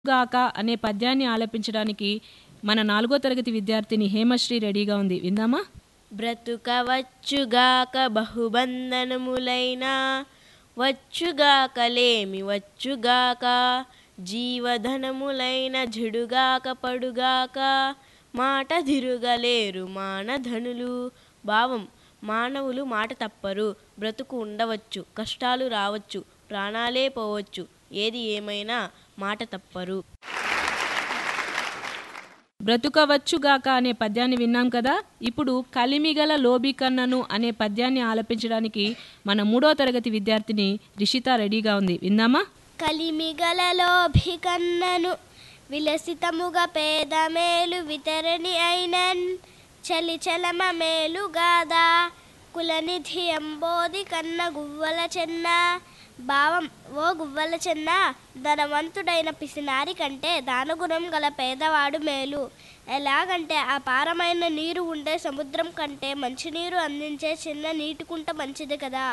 గాక అనే పద్యాన్ని ఆలపించడానికి మన నాలుగో తరగతి విద్యార్థిని హేమశ్రీ రెడీగా ఉంది విందామా బ్రతుకవచ్చుగాక బహుబంధనములైన వచ్చుగాకలేమి వచ్చుగాక జీవధనములైన జడుగాక పడుగాక మాట దిరుగలేరు మానధనులు భావం మానవులు మాట తప్పరు బ్రతుకు ఉండవచ్చు కష్టాలు రావచ్చు ప్రాణాలే పోవచ్చు ఏది ఏమైనా మాట తప్పరు బ్రతుకవచ్చుగాక అనే పద్యాన్ని విన్నాం కదా ఇప్పుడు కలిమిగల లోబికన్నను అనే పద్యాన్ని ఆలపించడానికి మన మూడో తరగతి విద్యార్థిని రిషిత రెడీగా ఉంది విందామా కలిమిగలలో భికన్నను విలసితముగా పేద మేలు వితరణి అయినన్ చలి చలమ మేలు గాదా కులనిధి అంబోది కన్న గువ్వల చెన్న భావం ఓ గువ్వల చెన్న ధనవంతుడైన పిసినారి కంటే దానగుణం గల పేదవాడు మేలు ఎలాగంటే అపారమైన నీరు ఉండే సముద్రం కంటే మంచినీరు అందించే చిన్న నీటికుంట మంచిది కదా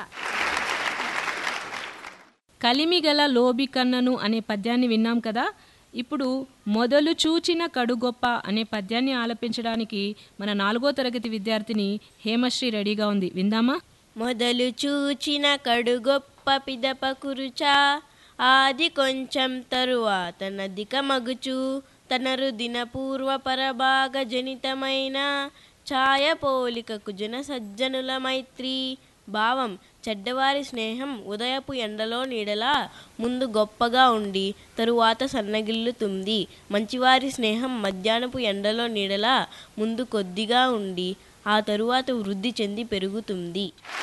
కలిమిగల లోబికన్నను అనే పద్యాన్ని విన్నాం కదా ఇప్పుడు మొదలు చూచిన కడుగొప్ప అనే పద్యాన్ని ఆలపించడానికి మన నాలుగో తరగతి విద్యార్థిని హేమశ్రీ రెడీగా ఉంది విందామా మొదలు చూచిన కడు గొప్ప పిదప కురుచా ఆది కొంచెం తరువాత నదిక మగుచు తన రుదిన పూర్వ పరభాగ జనితమైన ఛాయ పోలికకు జన సజ్జనుల మైత్రి భావం చెడ్డవారి స్నేహం ఉదయపు ఎండలో నీడలా ముందు గొప్పగా ఉండి తరువాత సన్నగిల్లుతుంది మంచివారి స్నేహం మధ్యాహ్నపు ఎండలో నీడలా ముందు కొద్దిగా ఉండి ఆ తరువాత వృద్ధి చెంది పెరుగుతుంది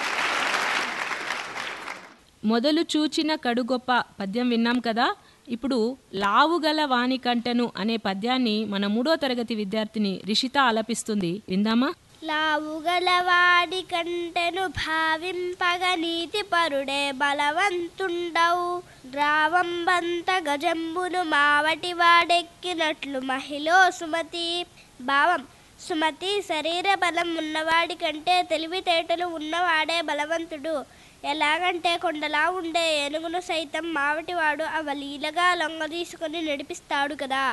మొదలు చూచిన కడుగొప్ప పద్యం విన్నాం కదా ఇప్పుడు లావుగల వానికంటెను అనే పద్యాన్ని మన మూడో తరగతి విద్యార్థిని రిషిత ఆలపిస్తుంది విందామా లావుగలవాడి కంటెను భావింపగ నీతి పరుడే బలవంతుండవు ద్రావంబంత గజంబును మావటి వాడెక్కినట్లు మహిళో సుమతి భావం సుమతి శరీర బలం ఉన్నవాడి కంటే తెలివితేటలు ఉన్నవాడే బలవంతుడు ఎలాగంటే కొండలా ఉండే ఏనుగును సైతం మావటివాడు అవలీలగా లొంగదీసుకొని నడిపిస్తాడు కదా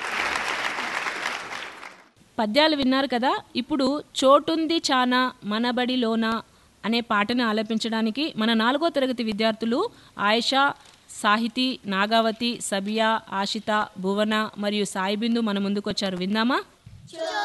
పద్యాలు విన్నారు కదా ఇప్పుడు చోటుంది చానా మనబడిలోన అనే పాటను ఆలపించడానికి మన నాలుగో తరగతి విద్యార్థులు ఆయిషా సాహితి నాగావతి సబియా ఆషిత భువన మరియు సాయిబిందు మన ముందుకు వచ్చారు విందామా